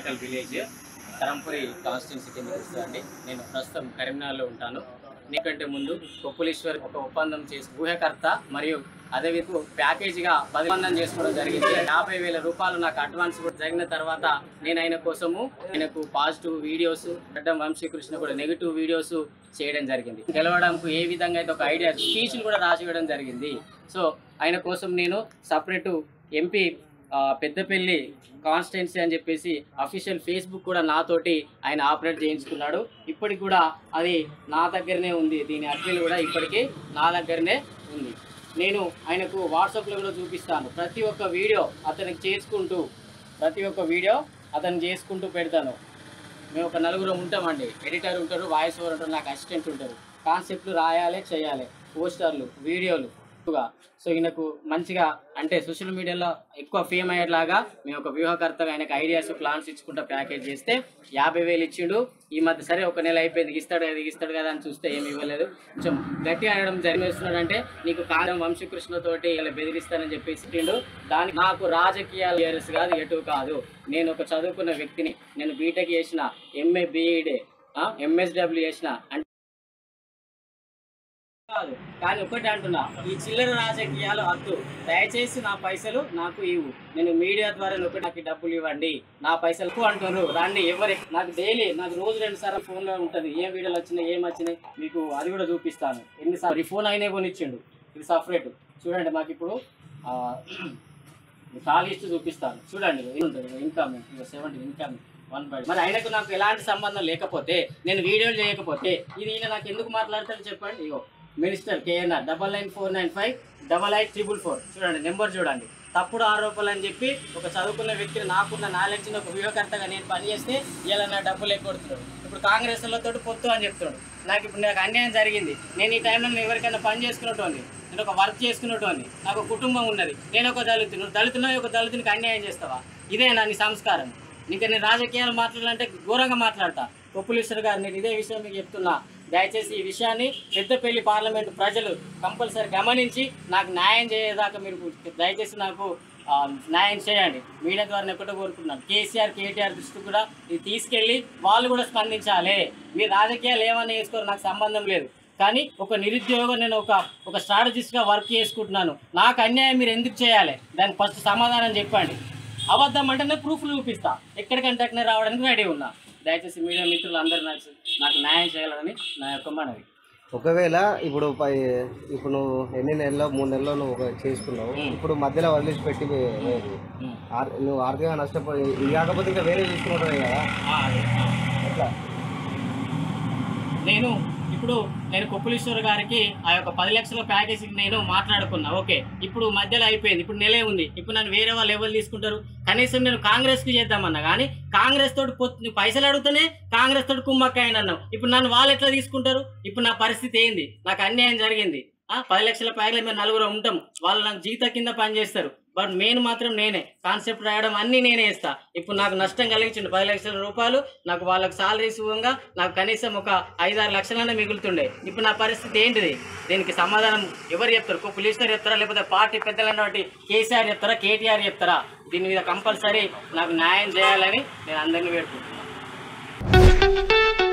కొత్తపేటల్ village Karampuri constituency కింద వస్తుందండి నేను ప్రస్తుతం కరీంనగర్లో ఉంటాను నీకంటే ముందు కొప్పులీశ్వర్ ఒక ఒప్పందం చేసి ఊహకర్త మరియు అదే విధంగా ప్యాకేజీగా పది ఒప్పందం చేసుకోవడం జరిగింది యాభై వేల రూపాయలు నాకు అడ్వాన్స్ కూడా జరిగిన తర్వాత నేను ఆయన కోసము ఆయనకు పాజిటివ్ వీడియోస్ అడ్డం వంశీకృష్ణ కూడా నెగిటివ్ వీడియోస్ చేయడం జరిగింది గెలవడానికి ఏ విధంగా అయితే ఒక ఐడియా స్పీచ్లు కూడా రాసి ఇవ్వడం జరిగింది సో ఆయన కోసం నేను సపరేట్ ఎంపీ ఆ, పెద్దపల్లి కాన్స్టిట్యున్సీ అని చెప్పేసి అఫీషియల్ ఫేస్బుక్ కూడా నాతోటి ఆయన ఆపరేట్ చేయించుకున్నాడు ఇప్పటికి కూడా అది నా దగ్గరనే ఉంది దీని అడ్మిన్ కూడా ఇప్పటికీ నా దగ్గరనే ఉంది నేను ఆయనకు వాట్సాప్లో కూడా చూపిస్తాను ప్రతి ఒక్క వీడియో అతనికి చేసుకుంటూ ప్రతి ఒక్క వీడియో అతను చేసుకుంటూ పెడతాను మేము ఒక నలుగురు ఉంటామండి ఎడిటర్ ఉంటారు వాయిస్ ఓవర్ ఉంటారు నాకు అసిస్టెంట్ ఉంటారు కాన్సెప్ట్లు రాయాలి చేయాలి పోస్టర్లు వీడియోలు ఎక్కువగా సో ఈయనకు మంచిగా అంటే సోషల్ మీడియాలో ఎక్కువ ఫేమ్ అయ్యేలాగా మేము ఒక వ్యూహకర్తగా ఆయనకు ఐడియాస్ ప్లాన్స్ ఇచ్చుకుంటా ప్యాకేజ్ చేస్తే యాభై వేలు ఇచ్చిండు ఈ మధ్య సరే ఒక నెల అయిపోయింది ఇస్తాడు కదా ఇస్తాడు కదా అని చూస్తే ఏమి ఇవ్వలేదు కొంచెం గట్టిగా అనడం జరిగేస్తున్నాడు అంటే నీకు కాలం వంశకృష్ణతోటి ఇలా బెదిరిస్తానని చెప్పేసి ఇచ్చిండు దానికి నాకు రాజకీయాలు ఇయర్స్ కాదు ఎటు కాదు నేను ఒక చదువుకున్న వ్యక్తిని నేను బీటెక్ చేసిన ఎంఏ బీఈడే ఎంఎస్డబ్ల్యూ చేసిన అంటే కాదు కానీ ఒకటి అంటున్నా ఈ చిల్లర రాజకీయాలు వద్దు దయచేసి నా పైసలు నాకు ఇవ్వు నేను మీడియా ద్వారా ఒకటి నాకు డబ్బులు ఇవ్వండి నా పైసలు ఎక్కువ అంటున్నారు రండి ఎవరి నాకు డైలీ నాకు రోజు రెండు సార్లు ఫోన్లో ఉంటుంది ఏ వీడియోలు వచ్చినాయి ఏం వచ్చినాయి మీకు అది కూడా చూపిస్తాను ఎన్నిసార్లు ఈ ఫోన్ అయినా కొనిచ్చిండు ఇది సపరేట్ చూడండి మాకు ఇప్పుడు ఆ, కాల్ లిస్ట్ చూపిస్తాను చూడండి ఇది ఉంటుంది income seventy income one by మరి ఆయనకు నాకు ఎలాంటి సంబంధం లేకపోతే నేను వీడియోలు చేయకపోతే ఇది ఈయన నాకు ఎందుకు మాట్లాడతాడు చెప్పండి ఇగో minister KNR double nine four nine five double eight triple four చూడండి నెంబర్ చూడండి తప్పుడు ఆరోపణలు అని చెప్పి ఒక చదువుకున్న వ్యక్తిని నాకున్న నాలెడ్జ్ని ఒక వ్యూహకర్తగా నేను పనిచేస్తే ఇలా నా డబ్బులు ఎక్కొడుతున్నాడు ఇప్పుడు కాంగ్రెస్ వాళ్ళతో పొత్తు అని చెప్తున్నాడు నాకు ఇప్పుడు నాకు అన్యాయం జరిగింది నేను ఈ టైంలో నేను ఎవరికైనా పని చేసుకున్నట్టు నేను ఒక వర్క్ చేసుకున్నట్టు నాకు ఒక కుటుంబం ఉన్నది నేను ఒక దళితుడు దళితున్నా ఒక దళితునికి అన్యాయం చేస్తావా ఇదే నా నీ సంస్కారం ఇంకా నేను రాజకీయాలు మాట్లాడాలంటే ఘోరంగా మాట్లాడతా పొప్పులేశ్వర్ గారు నేను ఇదే విషయం మీకు చెప్తున్నా దయచేసి ఈ విషయాన్ని పెద్దపల్లి పార్లమెంట్ ప్రజలు కంపల్సరీ గమనించి నాకు న్యాయం చేయదాకా మీరు దయచేసి నాకు ఆ, న్యాయం చేయండి మీడియా ద్వారా నేను ఒకటే కోరుకుంటున్నాను కేసీఆర్ కేటీఆర్ దృష్టికి కూడా ఇది తీసుకెళ్ళి వాళ్ళు కూడా స్పందించాలి మీ రాజకీయాలు ఏమన్నా వేసుకోరు నాకు సంబంధం లేదు కానీ ఒక నిరుద్యోగం నేను ఒక ఒక స్ట్రాటజిస్ట్గా వర్క్ చేసుకుంటున్నాను నాకు అన్యాయం మీరు ఎందుకు చేయాలి దానికి ఫస్ట్ సమాధానం చెప్పండి అబద్ధం అంటే నేను ప్రూఫ్లు చూపిస్తా ఎక్కడికంటే అక్కడ రావడానికి రెడీ ఉన్నా దయచేసి మీడియా మిత్రులు అందరూ నాకు నాకు న్యాయం చేయాలని నా యొక్క మనవి ఒకవేళ ఇప్పుడు పై ఇప్పుడు నువ్వు ఎన్ని నెలల్లో మూడు నెలల్లో నువ్వు ఒక చేసుకున్నావు మ్మ్. ఇప్పుడు మధ్యలో వదిలిపెట్టి వే- వేరు. ఆర్- నువ్వు ఆర్థికంగా నష్టపోయి ఇది కాకపోతే ఇంకా వేరే తీసుకుంటావు కదా ఎట్లా నేను ఇప్పుడు నేను కొప్పులీశ్వర్ గారికి ఆ యొక్క పది లక్షల ప్యాకేజీకి నేను మాట్లాడుకున్నా ఓకే ఇప్పుడు మధ్యలో అయిపోయింది ఇప్పుడు నెలే ఉంది ఇప్పుడు నన్ను వేరే వాళ్ళు ఎవరు తీసుకుంటారు కనీసం నేను కాంగ్రెస్కి చేద్దామన్నా కానీ కాంగ్రెస్ తోటి పొత్తు నువ్వు పైసలు అడిగితేనే కాంగ్రెస్ తోటి కుమ్మక్కాయని అన్నావు ఇప్పుడు నన్ను వాళ్ళు ఎట్లా తీసుకుంటారు ఇప్పుడు నా పరిస్థితి ఏంది నాకు అన్యాయం జరిగింది ఆ, పది లక్షల ప్యాకేజీ మేము నలుగురు ఉంటాం వాళ్ళు నాకు జీత కింద పనిచేస్తారు బట్ మెయిన్ మాత్రం నేనే కాన్సెప్ట్ రాయడం అన్నీ నేనే ఇస్తా ఇప్పుడు నాకు నష్టం కలిగించిండు పది లక్షల రూపాయలు నాకు వాళ్ళకి సాలరీస్ ఇవ్వంగా నాకు కనీసం ఒక ఐదారు లక్షలన్నా మిగులుతుండే ఇప్పుడు నా పరిస్థితి ఏంటిది దీనికి సమాధానం ఎవరు చెప్తారు ఒక పోలీసులు చెప్తారా లేకపోతే పార్టీ పెద్దలన్నటువంటి కేసీఆర్ చెప్తారా కేటీఆర్ చెప్తారా దీని మీద కంపల్సరీ నాకు న్యాయం చేయాలని నేను అందరినీ వేడుకుంటున్నాను